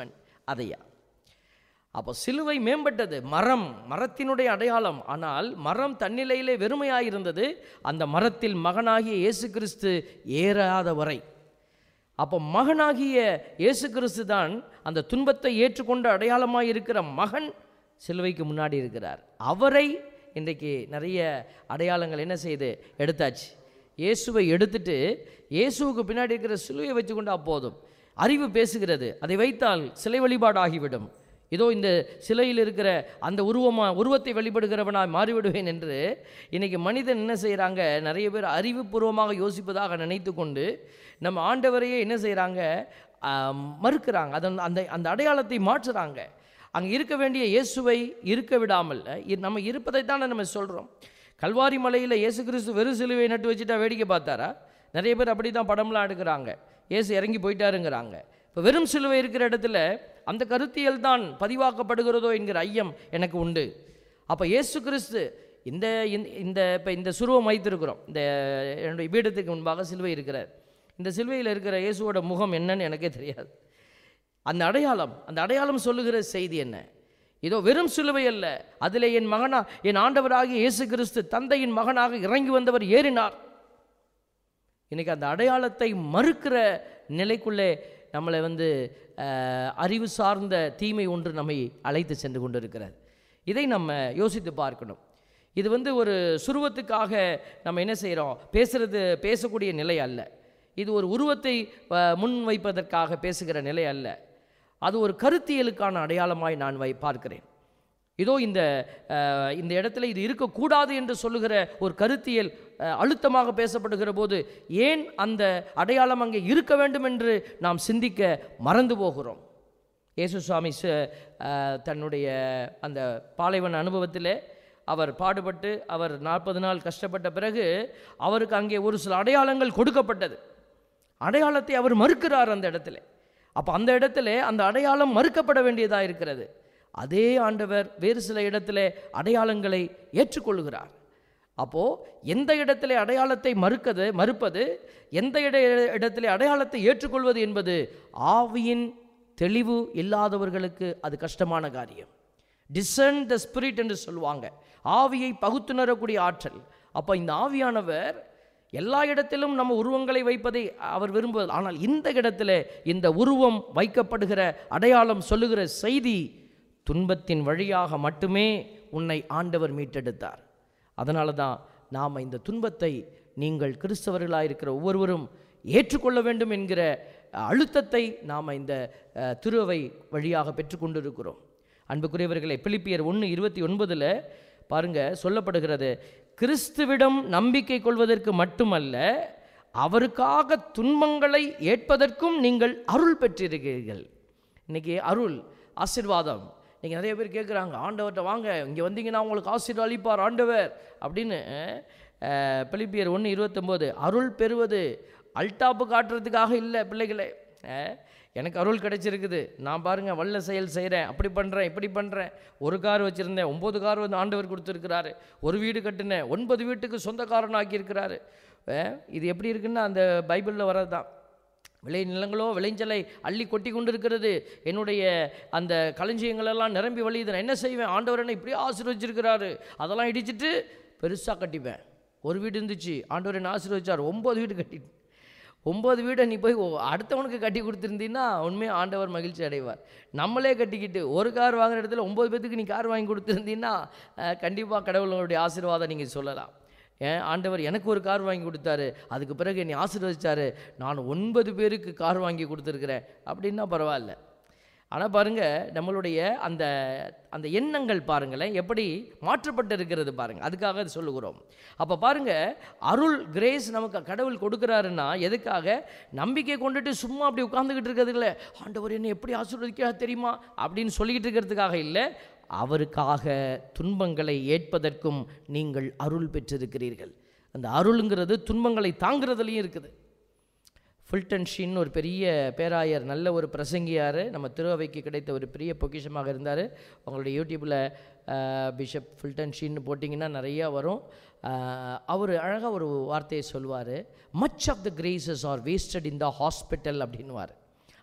அதையா அப்போ சிலுவை மேம்பட்டது மரம் மரத்தினுடைய அடையாளம் ஆனால் மரம் தன்னிலையிலே வெறுமையாக இருந்தது அந்த மரத்தில் மகனாகிய இயேசு கிறிஸ்து ஏறாத வரை அப்போ மகனாகிய இயேசு கிறிஸ்து தான் அந்த துன்பத்தை ஏற்றுக்கொண்ட அடையாளமாக இருக்கிற மகன் சிலுவைக்கு முன்னாடி இருக்கிறார் அவரை இன்றைக்கு நிறைய அடையாளங்கள் என்ன செய்யுது எடுத்தாச்சு இயேசுவை எடுத்துட்டு இயேசுவுக்கு பின்னாடி இருக்கிற சிலுவையை வச்சுக்கொண்டா போதும் அறிவு பேசுகிறது அதை வைத்தால் சிலை வழிபாடு ஆகிவிடும் இதோ இந்த சிலையில் இருக்கிற அந்த உருவமா உருவத்தை வழிபடுகிறவனாய் மாறிவிடுவேன் என்று இன்னைக்கு மனிதன் என்ன செய்கிறாங்க நிறைய பேர் அறிவுபூர்வமாக யோசிப்பதாக நினைத்து கொண்டு நம்ம ஆண்டவரையே என்ன செய்கிறாங்க மறுக்கிறாங்க அதன் அந்த அந்த அடையாளத்தை மாற்றுறாங்க அங்கே இருக்க வேண்டிய இயேசுவை இருக்க விடாமல் இ- நம்ம இருப்பதை தானே நம்ம சொல்கிறோம் கல்வாரி மலையில் இயேசு கிறிஸ்து வெறும் சிலுவை நட்டு வச்சுட்டா வேடிக்கை பார்த்தாரா நிறைய பேர் அப்படி தான் படம்லாம் எடுக்கிறாங்க இயேசு இறங்கி போயிட்டாருங்கிறாங்க இப்போ வெறும் சிலுவை இருக்கிற இடத்துல அந்த கருத்தியல் தான் பதிவாக்கப்படுகிறதோ என்கிற ஐயம் எனக்கு உண்டு அப்போ இயேசு கிறிஸ்து இந்த இந்த- இந்த இப்போ இந்த சுருவம் வைத்திருக்கிறோம் இந்த என்னுடைய பீடத்துக்கு முன்பாக சிலுவை இருக்கிறார் இந்த சிலுவையில் இருக்கிற இயேசுவோட முகம் என்னன்னு எனக்கே தெரியாது அந்த அடையாளம் அந்த அடையாளம் சொல்லுகிற செய்தி என்ன இதோ வெறும் சிலுவை அல்ல அதிலே என் மகனா என் ஆண்டவராகிய இயேசு கிறிஸ்து தந்தையின் மகனாக இறங்கி வந்தவர் ஏறினார் இன்னைக்கு அந்த அடையாளத்தை மறுக்கிற நிலைக்குள்ளே நம்மளை வந்து அஹ், அறிவு சார்ந்த தீமை ஒன்று நம்மை அழைத்து சென்று கொண்டிருக்கிறது இதை நம்ம யோசித்து பார்க்கணும் இது வந்து ஒரு சுருவத்துக்காக நம்ம என்ன செய்கிறோம் பேசுறது பேசக்கூடிய நிலை அல்ல இது ஒரு உருவத்தை அஹ், முன் வைப்பதற்காக பேசுகிற நிலை அல்ல அது ஒரு கருத்தியலுக்கான அடையாளமாய் நான் வை பார்க்கிறேன் இதோ இந்த அஹ், இந்த இடத்துல இது இருக்கக்கூடாது என்று சொல்லுகிற ஒரு கருத்தியல் அஹ், அழுத்தமாக பேசப்படுகிற போது ஏன் அந்த அடையாளம் அங்கே இருக்க வேண்டும் என்று நாம் சிந்திக்க மறந்து போகிறோம் இயேசு சுவாமி ச- அஹ், தன்னுடைய அந்த பாலைவன அனுபவத்திலே அவர் பாடுபட்டு அவர் நாற்பது நாள் கஷ்டப்பட்ட பிறகு அவருக்கு அங்கே ஒரு சில அடையாளங்கள் கொடுக்கப்பட்டது அடையாளத்தை அவர் மறுக்கிறார் அந்த இடத்துல அப்போ அந்த இடத்துல அந்த அடையாளம் மறுக்கப்பட வேண்டியதாக இருக்கிறது அதே ஆண்டவர் வேறு சில இடத்துல அடையாளங்களை ஏற்றுக்கொள்கிறார் அப்போ எந்த இடத்துல அடையாளத்தை மறுக்கது மறுப்பது எந்த இட இடத்துல அடையாளத்தை ஏற்றுக்கொள்வது என்பது ஆவியின் தெளிவு இல்லாதவர்களுக்கு அது கஷ்டமான காரியம் டிசர்ன் த ஸ்பிரிட் என்று சொல்லுவாங்க ஆவியை பகுத்துணரக்கூடிய ஆற்றல் அப்போ இந்த ஆவியானவர் எல்லா இடத்திலும் நம்ம உருவங்களை வைப்பதை அவர் விரும்புவது ஆனால் இந்த இடத்துல இந்த உருவம் வைக்கப்படுகிற அடையாளம் சொல்லுகிற செய்தி துன்பத்தின் வழியாக மட்டுமே உன்னை ஆண்டவர் மீட்டெடுத்தார் அதனால தான் நாம் இந்த துன்பத்தை நீங்கள் கிறிஸ்தவர்களாக இருக்கிற ஒவ்வொருவரும் ஏற்றுக்கொள்ள வேண்டும் என்கிற அழுத்தத்தை நாம் இந்த அஹ், திருவை வழியாக பெற்றுக்கொண்டிருக்கிறோம் அன்புக்குரியவர்களை பிலிப்பியர் ஒன்று இருபத்தி ஒன்பதில் பாருங்க சொல்லப்படுகிறது கிறிஸ்துவிடம் நம்பிக்கை கொள்வதற்கு மட்டுமல்ல அவருக்காக துன்பங்களை ஏற்பதற்கும் நீங்கள் அருள் பெற்றிருக்கிறீர்கள் இன்னைக்கு அருள் ஆசீர்வாதம் நீங்கள் நிறைய பேர் கேட்குறாங்க ஆண்டவர்கிட்ட வாங்க இங்கே வந்தீங்கன்னா உங்களுக்கு ஆசீர்வாதம் அளிப்பார் ஆண்டவர் அப்படின்னு அஹ், பிலிப்பியர் ஒன்று இருபத்தொம்போது அருள் பெறுவது அல்டாப்பு காட்டுறதுக்காக இல்லை பிள்ளைகளே அஹ், எனக்கு அருள் கிடைச்சிருக்குது நான் பாருங்கள் வல்ல செயல் செய்கிறேன் அப்படி பண்ணுறேன் இப்படி பண்ணுறேன் ஒரு கார் வச்சுருந்தேன் ஒம்பது கார் வந்து ஆண்டவர் கொடுத்துருக்கிறாரு ஒரு வீடு கட்டினேன் ஒன்பது வீட்டுக்கு சொந்தக்காரன் ஆக்கியிருக்கிறாரு அஹ், இது எப்படி இருக்குன்னா அந்த பைபிளில் வர்றது தான் விளை நிலங்களோ விளைஞ்சலை அள்ளி கொட்டி கொண்டிருக்கிறது என்னுடைய அந்த களஞ்சியங்களெல்லாம் நிரம்பி வழியுது நான் என்ன செய்வேன் ஆண்டவர் என்ன இப்படியே ஆசீர்வச்சிருக்கிறாரு அதெல்லாம் இடிச்சிட்டு பெருசாக கட்டிப்பேன் ஒரு வீடு இருந்துச்சு ஆண்டவர் என்ன ஆசீர்வச்சார் ஒம்பது வீடு கட்டிட்டு ஒம்பது வீடை நீ போய் ஒ- அடுத்தவனுக்கு கட்டி கொடுத்துருந்தீங்கன்னா உண்மையாக ஆண்டவர் மகிழ்ச்சி அடைவார் நம்மளே கட்டிக்கிட்டு ஒரு கார் வாங்குற இடத்துல ஒம்பது பேத்துக்கு நீ கார் வாங்கி கொடுத்துருந்தீங்கன்னா கண்டிப்பாக கடவுளுடைய ஆசீர்வாதம் நீங்கள் சொல்லலாம் ஏன் ஆண்டவர் எனக்கு ஒரு கார் வாங்கி கொடுத்தாரு அதுக்கு பிறகு என்னை ஆசீர்வதிச்சாரு நான் ஒன்பது பேருக்கு கார் வாங்கி கொடுத்துருக்குறேன் அப்படின்னா பரவாயில்ல ஆனால் பாருங்க நம்மளுடைய அந்த அந்த எண்ணங்கள் பாருங்களேன் எப்படி மாற்றப்பட்டு இருக்கிறது பாருங்க அதுக்காக அது சொல்லுகிறோம் அப்போ பாருங்க அருள் கிரேஸ் நமக்கு கடவுள் கொடுக்குறாருன்னா எதுக்காக நம்பிக்கை கொண்டுட்டு சும்மா அப்படி உட்காந்துக்கிட்டு இருக்கிறது இல்லை ஆண்டவர் என்ன எப்படி ஆசீர்வதிக்கா தெரியுமா அப்படின்னு சொல்லிக்கிட்டு இருக்கிறதுக்காக இல்லை அவருக்காக துன்பங்களை ஏற்பதற்கும் நீங்கள் அருள் பெற்றிருக்கிறீர்கள் அந்த அருளுங்கிறது துன்பங்களை தாங்கிறதுலையும் இருக்குது ஃபுல்டன் ஷீன் ஒரு பெரிய பேராயர் நல்ல ஒரு பிரசங்கியார் நம்ம திருவைக்கு கிடைத்த ஒரு பெரிய பொக்கிஷமாக இருந்தார் உங்களுடைய யூடியூப்பில் பிஷப் ஃபுல்டன் ஷீன்னு போட்டிங்கன்னா நிறையா வரும் அவர் அழகாக ஒரு வார்த்தையை சொல்லுவார் much of the graces are wasted in the hospital அப்படின்னுவார்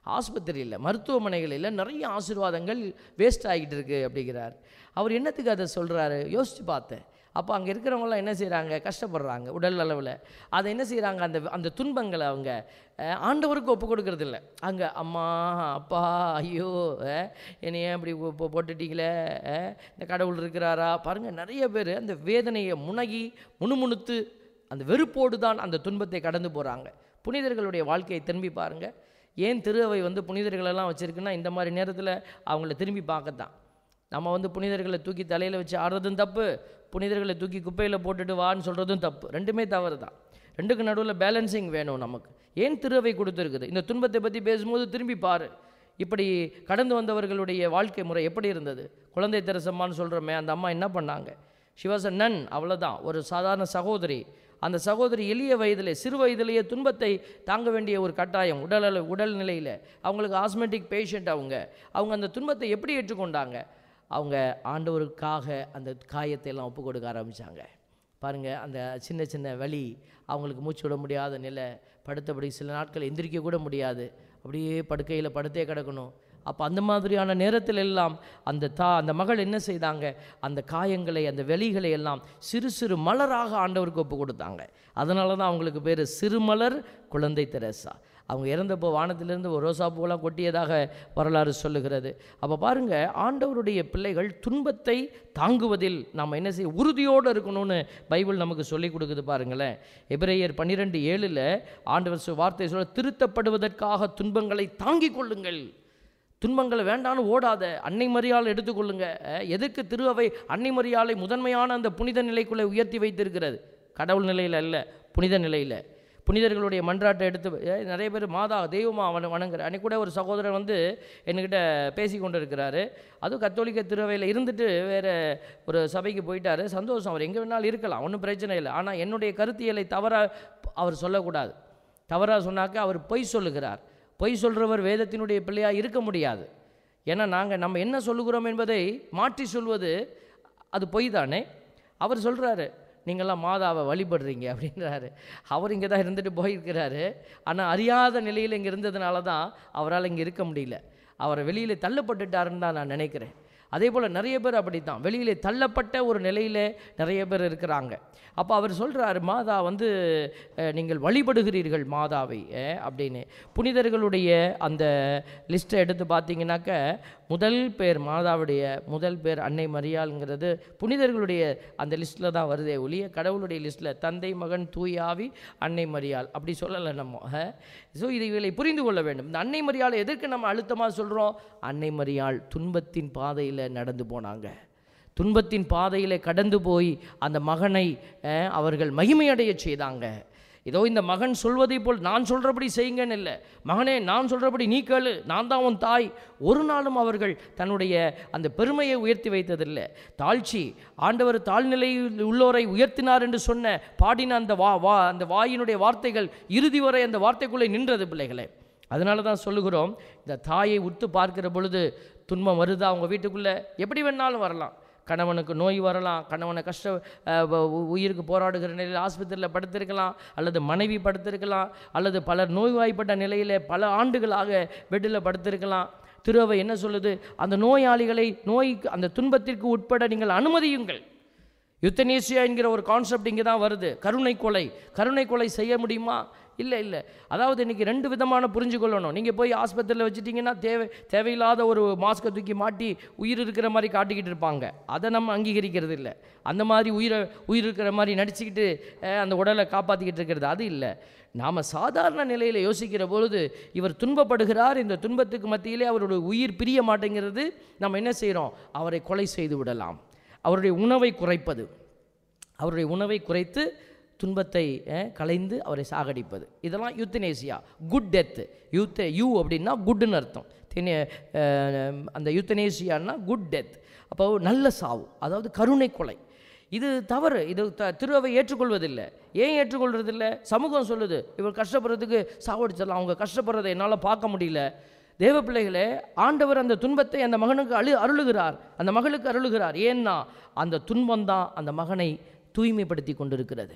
ஆஸ்பத்திரியில் மருத்துவமனைகளில் நிறைய ஆசீர்வாதங்கள் வேஸ்ட் ஆகிட்டு இருக்கு அப்படிங்கிறார் அவர் என்னத்துக்கு அதை சொல்கிறாரு யோசித்து பார்த்தேன் அப்போ அங்கே இருக்கிறவங்களாம் என்ன செய்கிறாங்க கஷ்டப்படுறாங்க உடல் அளவில் அதை என்ன செய்கிறாங்க அந்த அந்த துன்பங்களை அவங்க அஹ், ஆண்டவருக்கு ஒப்பு கொடுக்கறதில்ல அங்கே அம்மா அப்பா ஐயோ அஹ், என்னை ஏன் இப்படி போ- போ- போட்டுட்டீங்களே அஹ், இந்த கடவுள் இருக்கிறாரா பாருங்கள் நிறைய பேர் அந்த வேதனையை முனகி முணுமுணுத்து அந்த வெறுப்போடு தான் அந்த துன்பத்தை கடந்து போகிறாங்க புனிதர்களுடைய வாழ்க்கையை திரும்பி பாருங்கள் ஏன் திருவை வந்து புனிதர்களெல்லாம் வச்சுருக்குன்னா இந்த மாதிரி நேரத்தில் அவங்கள திரும்பி பார்க்கத்தான் நம்ம வந்து புனிதர்களை தூக்கி தலையில் வச்சு ஆடுறதும் தப்பு புனிதர்களை தூக்கி குப்பையில் போட்டுட்டு வான்னு சொல்கிறதும் தப்பு ரெண்டுமே தவறு தான் ரெண்டுக்கு நடுவில் பேலன்சிங் வேணும் நமக்கு ஏன் திருவை கொடுத்துருக்குது இந்த துன்பத்தை பற்றி பேசும்போது திரும்பி பாரு இப்படி கடந்து வந்தவர்களுடைய வாழ்க்கை முறை எப்படி இருந்தது குழந்தை தெரசம்மான்னு சொல்கிறோமே அந்த அம்மா என்ன பண்ணாங்க சிவாச நன் அவ்வளோதான் ஒரு சாதாரண சகோதரி அந்த சகோதரி எளிய வயதிலே சிறு வயதிலேயே துன்பத்தை தாங்க வேண்டிய ஒரு கட்டாயம் உடல் உடல்நிலையில் அவங்களுக்கு ஆஸ்மெட்டிக் பேஷண்ட் அவங்க அவங்க அந்த துன்பத்தை எப்படி ஏற்றுக்கொண்டாங்க அவங்க ஆண்டவருக்காக அந்த காயத்தை எல்லாம் ஒப்பு கொடுக்க ஆரம்பித்தாங்க பாருங்கள் அந்த சின்ன சின்ன வலி அவங்களுக்கு மூச்சு விட முடியாத நிலை படுத்தபடி சில நாட்கள் எந்திரிக்க கூட முடியாது அப்படியே படுக்கையில் படுத்தே கிடக்கணும் அப்போ அந்த மாதிரியான நேரத்தில் எல்லாம் அந்த தா அந்த மகள் என்ன செய்தாங்க அந்த காயங்களை அந்த வெளிகளை எல்லாம் சிறு சிறு மலராக ஆண்டவருக்கு ஒப்பு கொடுத்தாங்க அதனால தான் அவங்களுக்கு பேர் சிறுமலர் குழந்தை தெரசா அவங்க இறந்தப்போ வானத்திலிருந்து ஒரு ரோசா பூவெல்லாம் கொட்டியதாக வரலாறு சொல்லுகிறது அப்போ பாருங்கள் ஆண்டவருடைய பிள்ளைகள் துன்பத்தை தாங்குவதில் நாம் என்ன செய்ய உறுதியோடு இருக்கணும்னு பைபிள் நமக்கு சொல்லி கொடுக்குது பாருங்களேன் எபிரேயர் பன்னிரெண்டு ஏழில் ஆண்டவர் சொ- வார்த்தை சொல்ல திருத்தப்படுவதற்காக துன்பங்களை தாங்கிக் கொள்ளுங்கள் துன்பங்களை வேண்டான்னு ஓடாத அன்னை மரியாள் எடுத்துக்கொள்ளுங்க அஹ், எதுக்கு திருவை அன்னை மரியாளை முதன்மையான அந்த புனித நிலைக்குள்ளே உயர்த்தி வைத்திருக்கிறது கடவுள் நிலையில் அல்ல புனித நிலையில் புனிதர்களுடைய மன்றாட்டை எடுத்து அஹ், நிறைய பேர் மாதா தெய்வமா அவனை வணங்குற அன்னைக்கு கூட ஒரு சகோதரர் வந்து என்கிட்ட பேசி கொண்டு இருக்கிறாரு அதுவும் கத்தோலிக்க திருவையில் இருந்துட்டு வேறு ஒரு சபைக்கு போயிட்டாரு சந்தோஷம் அவர் எங்கே வேணாலும் இருக்கலாம் ஒன்றும் பிரச்சனை இல்லை ஆனால் என்னுடைய கருத்தியலை தவறாக அவர் சொல்லக்கூடாது தவறாக சொன்னாக்க அவர் பொய் சொல்லுகிறார் பொய் சொல்கிறவர் வேதத்தினுடைய பிள்ளையாக இருக்க முடியாது ஏன்னா நாங்கள் நம்ம என்ன சொல்லுகிறோம் என்பதை மாற்றி சொல்வது அது பொய் தானே அவர் சொல்கிறாரு நீங்கள்லாம் மாதாவை வழிபடுறீங்க அப்படின்றாரு அவர் இங்கே தான் இருந்துட்டு போயிருக்கிறாரு ஆனால் அறியாத நிலையில் இங்கே இருந்ததுனால தான் அவரால் இங்கே இருக்க முடியல அவரை வெளியில் தள்ளப்பட்டுட்டாருன்னு தான் நான் நினைக்கிறேன் அதே போல் நிறைய பேர் அப்படித்தான் வெளியிலே தள்ளப்பட்ட ஒரு நிலையில் நிறைய பேர் இருக்கிறாங்க அப்போ அவர் சொல்கிறாரு மாதா வந்து அஹ், நீங்கள் வழிபடுகிறீர்கள் மாதாவை அஹ், அப்படின்னு புனிதர்களுடைய அந்த லிஸ்ட்டை எடுத்து பார்த்தீங்கன்னாக்க முதல் பேர் மாதாவுடைய முதல் பேர் அன்னை மரியாள்ங்கிறது புனிதர்களுடைய அந்த லிஸ்ட்டில் தான் வருதே ஒழிய கடவுளுடைய லிஸ்ட்டில் தந்தை மகன் தூயாவி அன்னை மரியாள் அப்படி சொல்லலை நம்ம ஸோ இதை புரிந்து கொள்ள வேண்டும் இந்த அன்னை மரியாள் எதற்கு நம்ம அழுத்தமாக சொல்கிறோம் அன்னை மரியாள் துன்பத்தின் பாதையில் நடந்து போனாங்க துன்பத்தின் பாதையில் கடந்து போய் அந்த மகனை அஹ், அவர்கள் மகிமையடைய செய்தாங்க இதோ இந்த மகன் சொல்வதை போல் நான் சொல்கிறபடி செய்யுங்கன்னு இல்லை மகனே நான் சொல்கிறபடி நீ கேளு நான் தான் உன் தாய் ஒரு நாளும் அவர்கள் தன்னுடைய அந்த பெருமையை உயர்த்தி வைத்ததில்லை தாழ்ச்சி ஆண்டவர் தாழ்நிலையில் உள்ளோரை உயர்த்தினார் என்று சொன்ன பாடின அந்த வா வா அந்த வாயினுடைய வார்த்தைகள் இறுதி வரை அந்த வார்த்தைக்குள்ளே நின்றது பிள்ளைகளே அதனால தான் சொல்லுகிறோம் இந்த தாயை உத்து பார்க்கிற பொழுது துன்பம் வருதா அவங்க வீட்டுக்குள்ளே எப்படி வேணாலும் வரலாம் கணவனுக்கு நோய் வரலாம் கணவனை கஷ்ட அஹ், வ- உ- உயிருக்கு போராடுகிற நிலையில் ஆஸ்பத்திரியில் படுத்திருக்கலாம் அல்லது மனைவி படுத்திருக்கலாம் அல்லது பலர் நோய்வாய்ப்பட்ட நிலையில் பல ஆண்டுகளாக பெட்டில் படுத்திருக்கலாம் திருவை என்ன சொல்லுது அந்த நோயாளிகளை நோய்க்கு அந்த துன்பத்திற்கு உட்பட நீங்கள் அனுமதியுங்கள் யுத்தனேசியா என்கிற ஒரு கான்செப்ட் இங்கே தான் வருது கருணை கொலை கருணை கொலை செய்ய முடியுமா இல்லை இல்லை அதாவது இன்றைக்கி ரெண்டு விதமான புரிஞ்சு கொள்ளணும் நீங்கள் போய் ஆஸ்பத்திரியில் வச்சுட்டிங்கன்னா தேவை தேவையில்லாத ஒரு மாஸ்கை தூக்கி மாட்டி உயிர் இருக்கிற மாதிரி காட்டிக்கிட்டு இருப்பாங்க அதை நம்ம அங்கீகரிக்கிறது இல்லை அந்த மாதிரி உயிரை உயிர் இருக்கிற மாதிரி நடிச்சுக்கிட்டு அஹ், அந்த உடலை காப்பாற்றிக்கிட்டு இருக்கிறது அது இல்லை நாம் சாதாரண நிலையில் யோசிக்கிற பொழுது இவர் துன்பப்படுகிறார் இந்த துன்பத்துக்கு மத்தியிலே அவருடைய உயிர் பிரிய மாட்டேங்கிறது நம்ம என்ன செய்கிறோம் அவரை கொலை செய்து விடலாம் அவருடைய உணவை குறைப்பது அவருடைய உணவை குறைத்து துன்பத்தை அஹ், களைந்து அவரை சாகடிப்பது இதெல்லாம் யூத்தனேசியா குட் டெத்து யூத்த யூ அப்படின்னா குட்னு அர்த்தம் தினே அஹ், அந்த யூத்தனேசியான்னா குட் டெத் அப்போ நல்ல சாவு அதாவது கருணை கொலை இது தவறு இது த திருவை ஏற்றுக்கொள்வதில்லை ஏன் ஏற்றுக்கொள்வதில்லை சமூகம் சொல்லுது இவர் கஷ்டப்படுறதுக்கு சாவடிச்சிடலாம் அவங்க கஷ்டப்படுறதை என்னால் பார்க்க முடியல தேவ பிள்ளைகளே ஆண்டவர் அந்த துன்பத்தை அந்த மகனுக்கு அழு அருளுகிறார் அந்த மகளுக்கு அருளுகிறார் ஏன்னா அந்த துன்பம் தான் அந்த மகனை தூய்மைப்படுத்தி கொண்டிருக்கிறது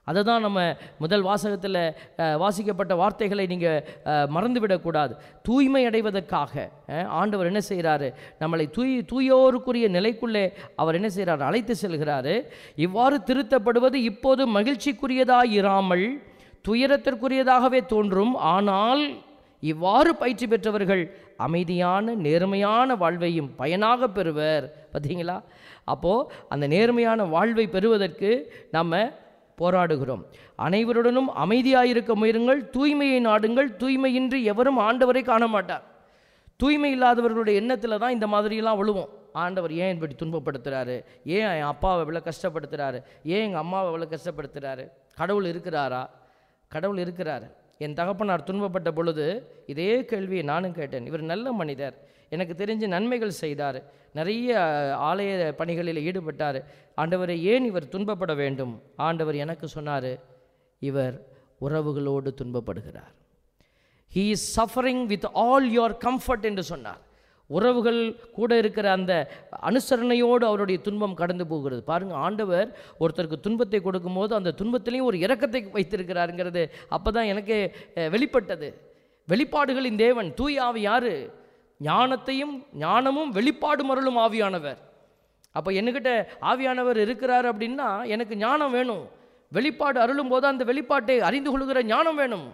அதை தான் நம்ம முதல் வாசகத்தில் அஹ், வாசிக்கப்பட்ட வார்த்தைகளை நீங்கள் மறந்துவிடக்கூடாது தூய்மை அடைவதற்காக அஹ், ஆண்டவர் என்ன செய்கிறாரு நம்மளை தூய் தூயோருக்குரிய நிலைக்குள்ளே அவர் என்ன செய்கிறார் அழைத்து செல்கிறாரு இவ்வாறு திருத்தப்படுவது இப்போது மகிழ்ச்சிக்குரியதாய் இராமல் துயரத்திற்குரியதாகவே தோன்றும் ஆனால் இவ்வாறு பயிற்சி பெற்றவர்கள் அமைதியான நேர்மையான வாழ்வையும் பயனாக பெறுவர் பார்த்தீங்களா அப்போது அந்த நேர்மையான வாழ்வை பெறுவதற்கு நம்ம போராடுகிறோம் அனைவருடனும் அமைதியாயிருக்க முயலுங்கள் தூய்மையை நாடுங்கள் தூய்மையின்றி எவரும் ஆண்டவரை காண மாட்டார் தூய்மை இல்லாதவர்களுடைய எண்ணத்தில் தான் இந்த மாதிரியெல்லாம் விழுவோம் ஆண்டவர் ஏன் இப்படி துன்பப்படுத்துகிறாரு ஏன் என் அப்பாவை இவ்வளோ கஷ்டப்படுத்துகிறாரு ஏன் எங்கள் அம்மாவை இவ்வளோ கஷ்டப்படுத்துகிறாரு கடவுள் இருக்கிறாரா கடவுள் இருக்கிறார் என் தகப்பனார் துன்பப்பட்ட பொழுது இதே கேள்வியை நானும் கேட்டேன் இவர் நல்ல மனிதர் எனக்கு தெரிஞ்சு நன்மைகள் செய்தார் நிறைய அஹ், ஆலய பணிகளில் ஈடுபட்டார் ஆண்டவரை ஏன் இவர் துன்பப்பட வேண்டும் ஆண்டவர் எனக்கு சொன்னார் இவர் உறவுகளோடு துன்பப்படுகிறார் he is suffering with all your comfort என்று சொன்னார் உறவுகள் கூட இருக்கிற அந்த அனுசரணையோடு அவருடைய துன்பம் கடந்து போகிறது பாருங்கள் ஆண்டவர் ஒருத்தருக்கு துன்பத்தை கொடுக்கும்போது அந்த துன்பத்திலையும் ஒரு இரக்கத்தை வைத்திருக்கிறாருங்கிறது அப்போ தான் எனக்கு அஹ், வெளிப்பட்டது வெளிப்பாடுகளின் தேவன் தூய் ஆவி யாரு ஞானத்தையும் ஞானமும் வெளிப்பாடு மருளும் ஆவியானவர் அப்போ என்கிட்ட ஆவியானவர் இருக்கிறார் அப்படின்னா எனக்கு ஞானம் வேணும் வெளிப்பாடு அருளும் போது அந்த வெளிப்பாட்டை அறிந்து கொள்கிற ஞானம் வேணும்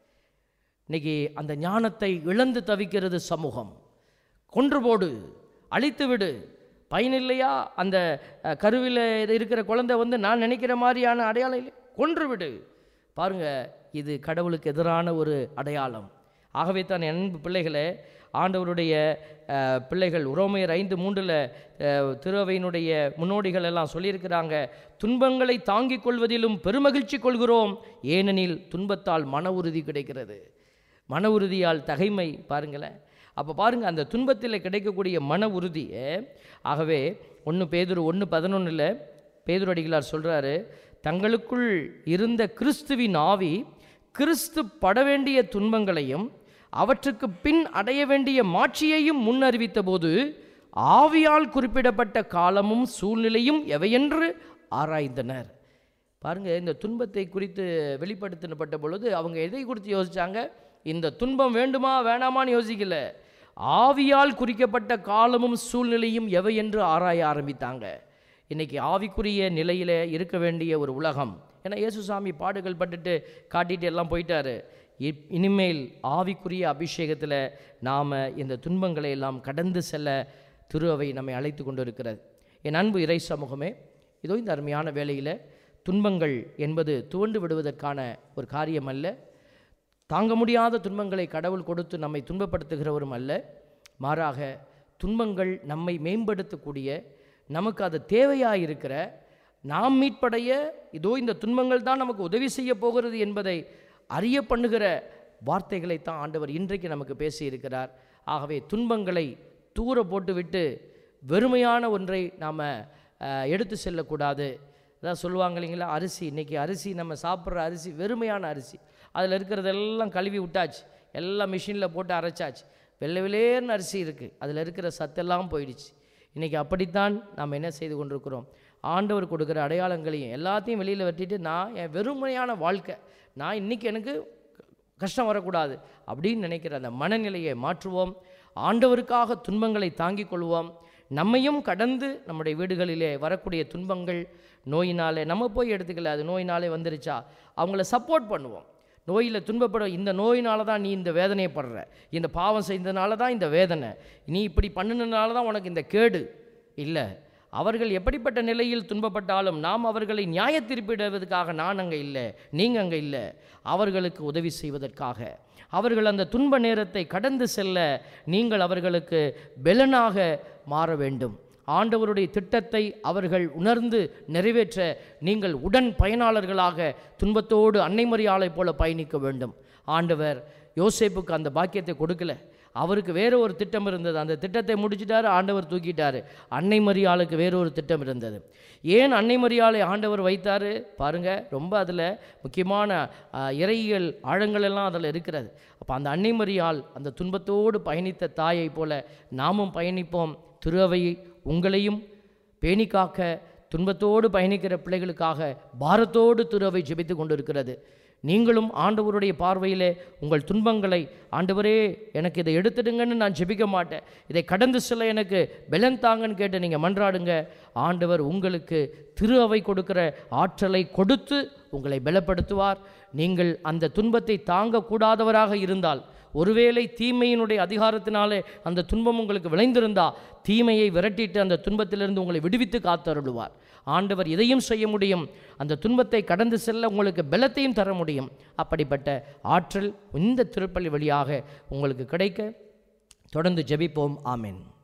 இன்னைக்கு அந்த ஞானத்தை இழந்து தவிக்கிறது சமூகம் கொன்று போடு அழித்து விடு பயனில்லையா அந்த அஹ், கருவில் இருக்கிற குழந்தை வந்து நான் நினைக்கிற மாதிரியான அடையாளம் இல்லை கொன்று விடு பாருங்க இது கடவுளுக்கு எதிரான ஒரு அடையாளம் ஆகவே தான் என் அன்பு பிள்ளைகளே ஆண்டவருடைய அஹ், பிள்ளைகள் உரோமையர் ஐந்து மூன்றில் திருவையினுடைய முன்னோடிகள் எல்லாம் சொல்லியிருக்கிறாங்க துன்பங்களை தாங்கிக் கொள்வதிலும் பெருமகிழ்ச்சி கொள்கிறோம் ஏனெனில் துன்பத்தால் மன உறுதி கிடைக்கிறது மன உறுதியால் தகைமை பாருங்களேன் அப்போ பாருங்கள் அந்த துன்பத்தில் கிடைக்கக்கூடிய மன உறுதியை ஆகவே ஒன்று பேதுரு ஒன்று பதினொன்றில் பேதுரு அடிகளார் சொல்கிறாரு தங்களுக்குள் இருந்த கிறிஸ்துவின் ஆவி கிறிஸ்து பட வேண்டிய துன்பங்களையும் அவற்றுக்கு பின் அடைய வேண்டிய மாட்சியையும் முன்னறிவித்த போது ஆவியால் குறிப்பிடப்பட்ட காலமும் சூழ்நிலையும் எவையென்று ஆராய்ந்தனர் பாருங்க இந்த துன்பத்தை குறித்து வெளிப்படுத்தப்பட்ட பொழுது அவங்க எதை குறித்து யோசிச்சாங்க இந்த துன்பம் வேண்டுமா வேணாமான்னு யோசிக்கல ஆவியால் குறிக்கப்பட்ட காலமும் சூழ்நிலையும் எவை என்று ஆராய ஆரம்பித்தாங்க இன்னைக்கு ஆவிக்குரிய நிலையில் இருக்க வேண்டிய ஒரு உலகம் ஏன்னா இயேசுசாமி பாடுகள் பட்டுட்டு காட்டிட்டு எல்லாம் போயிட்டாரு இப்- இனிமேல் ஆவிக்குரிய அபிஷேகத்தில் நாம் இந்த துன்பங்களை எல்லாம் கடந்து செல்ல திரு அவை நம்மை அழைத்து கொண்டு இருக்கிறது என் அன்பு இறை சமூகமே இதோ இந்த அருமையான வேளையில் துன்பங்கள் என்பது துவண்டு விடுவதற்கான ஒரு காரியம் அல்ல தாங்க முடியாத துன்பங்களை கடவுள் கொடுத்து நம்மை துன்பப்படுத்துகிறவரும் அல்ல மாறாக துன்பங்கள் நம்மை மேம்படுத்தக்கூடிய நமக்கு அது தேவையாக இருக்கிற நாம் மீட்படைய இதோ இந்த துன்பங்கள் தான் நமக்கு உதவி செய்ய போகிறது என்பதை அறிய பண்ணுகிற வார்த்தைகளை தான் ஆண்டவர் இன்றைக்கு நமக்கு பேசியிருக்கிறார் ஆகவே துன்பங்களை தூர போட்டுவிட்டு வெறுமையான ஒன்றை நாம் எடுத்து செல்லக்கூடாது அதான் சொல்லுவாங்க இல்லைங்களா அரிசி இன்றைக்கி அரிசி நம்ம சாப்பிட்ற அரிசி வெறுமையான அரிசி அதில் இருக்கிறதெல்லாம் கழுவி விட்டாச்சு எல்லாம் மிஷினில் போட்டு அரைச்சாச்சு வெள்ளை வெள்ளேர்னு அரிசி இருக்குது அதில் இருக்கிற சத்தெல்லாம் போயிடுச்சு இன்றைக்கி அப்படித்தான் நாம் என்ன செய்து கொண்டிருக்கிறோம் ஆண்டவர் கொடுக்குற அடையாளங்களையும் எல்லாத்தையும் வெளியில் வெட்டிட்டு நான் என் வெறுமையான வாழ்க்கை நான் இன்றைக்கி எனக்கு கஷ்டம் வரக்கூடாது அப்படின்னு நினைக்கிற அந்த மனநிலையை மாற்றுவோம் ஆண்டவருக்காக துன்பங்களை தாங்கிக் கொள்வோம் நம்மையும் கடந்து நம்முடைய வீடுகளிலே வரக்கூடிய துன்பங்கள் நோயினாலே நம்ம போய் எடுத்துக்கல அது நோயினாலே வந்துருச்சா அவங்கள சப்போர்ட் பண்ணுவோம் நோயில் துன்பப்பட இந்த நோயினால தான் நீ இந்த வேதனையை படுற இந்த பாவம் செய்ததுனால தான் இந்த வேதனை நீ இப்படி பண்ணினதுனால தான் உனக்கு இந்த கேடு இல்லை அவர்கள் எப்படிப்பட்ட நிலையில் துன்பப்பட்டாலும் நாம் அவர்களை நியாய தீர்ப்பிடுவதற்காக நான் அங்கே இல்லை நீங்கள் அங்கே இல்லை அவர்களுக்கு உதவி செய்வதற்காக அவர்கள் அந்த துன்ப நேரத்தை கடந்து செல்ல நீங்கள் அவர்களுக்கு பெலனாக மாற வேண்டும் ஆண்டவருடைய திட்டத்தை அவர்கள் உணர்ந்து நிறைவேற்ற நீங்கள் உடன் பயனாளர்களாக துன்பத்தோடு அன்னைமரியாளைப் போல பயணிக்க வேண்டும் ஆண்டவர் யோசேப்புக்கு அந்த பாக்கியத்தை கொடுக்கல அவருக்கு வேற ஒரு திட்டம் இருந்தது அந்த திட்டத்தை முடிச்சிட்டாரு ஆண்டவர் தூக்கிட்டாரு அன்னை மரியாளுக்கு வேற ஒரு திட்டம் இருந்தது ஏன் அன்னை மரியாளை ஆண்டவர் வைத்தாரு பாருங்க ரொம்ப அதில் முக்கியமான ஆஹ், இறையியல் ஆழங்கள் எல்லாம் அதில் இருக்கிறது அப்போ அந்த அன்னை மரியாள் அந்த துன்பத்தோடு பயணித்த தாயை போல நாமும் பயணிப்போம் திருவை உங்களையும் பேணி காக்க துன்பத்தோடு பயணிக்கிற பிள்ளைகளுக்காக பாரத்தோடு திருவை ஜெபித்து கொண்டிருக்கிறது நீங்களும் ஆண்டவருடைய பார்வையிலே உங்கள் துன்பங்களை ஆண்டவரே எனக்கு இதை எடுத்துடுங்கன்னு நான் ஜெபிக்க மாட்டேன் இதை கடந்து செல்ல எனக்கு பலன் தாங்கன்னு கேட்டு நீங்கள் மன்றாடுங்க ஆண்டவர் உங்களுக்கு திரு அவை கொடுக்கிற ஆற்றலை கொடுத்து உங்களை பலப்படுத்துவார் நீங்கள் அந்த துன்பத்தை தாங்கக்கூடாதவராக இருந்தால் ஒருவேளை தீமையினுடைய அதிகாரத்தினாலே அந்த துன்பம் உங்களுக்கு விளைந்திருந்தா தீமையை விரட்டிட்டு அந்த துன்பத்திலிருந்து உங்களை விடுவித்து காத்தருளுவார் ஆண்டவர் இதையும் செய்ய முடியும் அந்த துன்பத்தை கடந்து செல்ல உங்களுக்கு பலத்தையும் தர முடியும் அப்படிப்பட்ட ஆற்றல் இந்த திருப்பலி வழியாக உங்களுக்கு கிடைக்க தொடர்ந்து ஜெபிப்போம் ஆமென்